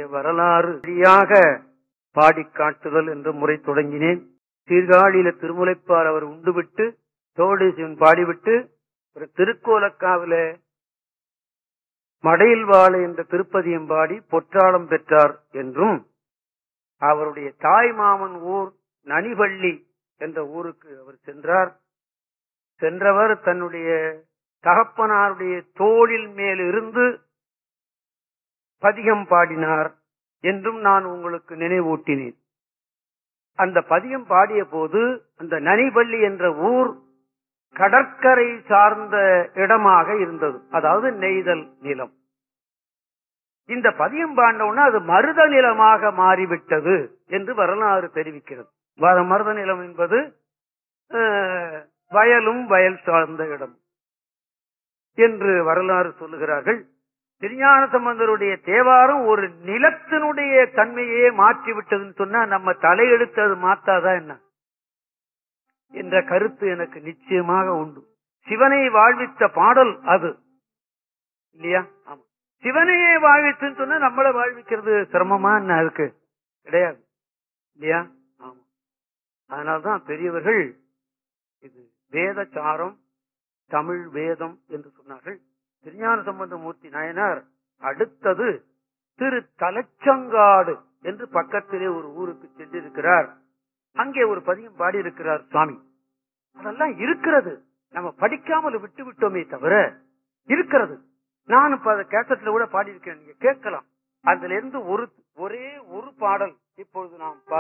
வரலாறு சரியாக பாடிக் காட்டுதல் என்ற முறை தொடங்கினேன் சீர்காழியில திருமுலைப்பால் அவர் உண்டுவிட்டு தோடேசிவன் பாடிவிட்டு ஒரு திருக்கோலக்காவில மடையில் வாழை என்ற திருப்பதியம் பாடி பொற்றாளம் பெற்றார் என்றும் அவருடைய தாய் மாமன் ஊர் நனிவள்ளி என்ற ஊருக்கு அவர் சென்றார் சென்றவர் தன்னுடைய தகப்பனாருடைய தோளில் மேல் இருந்து பதிகம் பாடினார் என்றும் நான் உங்களுக்கு நினைவூட்டினேன் அந்த பதியம் பாடிய போது அந்த நனிவள்ளி என்ற ஊர் கடற்கரை சார்ந்த இடமாக இருந்தது அதாவது நெய்தல் நிலம் இந்த பதியம் பாண்டவுடனே அது மருத நிலமாக மாறிவிட்டது என்று வரலாறு தெரிவிக்கிறது வ- மருத நிலம் என்பது அஹ், வயலும் வயல் சார்ந்த இடம் என்று வரலாறு சொல்லுகிறார்கள் திருஞான சம்பந்தருடைய தேவாரம் ஒரு நிலத்தினுடைய தன்மையே மாற்றி விட்டதுன்னு சொன்னா நம்ம தலையெடுத்து அது மாத்தாதா என்ன என்ற கருத்து எனக்கு நிச்சயமாக உண்டு சிவனை வாழ்வித்த பாடல் அது இல்லையா ஆமா சிவனையே வாழ்வித்துன்னு சொன்னா நம்மள வாழ்விக்கிறது சிரமமா என்ன அதுக்கு கிடையாது இல்லையா ஆமா அதனால்தான் பெரியவர்கள் இது வேதச்சாரம் தமிழ் வேதம் என்று சொன்னார்கள் திருஞான சம்பந்தமூர்த்தி நாயனார் அடுத்தது திரு தலைச்சங்காடு என்று பக்கத்திலே ஒரு ஊருக்கு சென்றிருக்கிறார் அங்கே ஒரு பதியம் பாடியிருக்கிறார் சுவாமி அதெல்லாம் இருக்கிறது நம்ம படிக்காமல் விட்டு விட்டோமே தவிர இருக்கிறது நான் இப்ப அதை கேசட்ல கூட பாடியிருக்கேன் நீங்க கேட்கலாம் அதுல இருந்து ஒரு ஒரே ஒரு பாடல் இப்பொழுது நாம்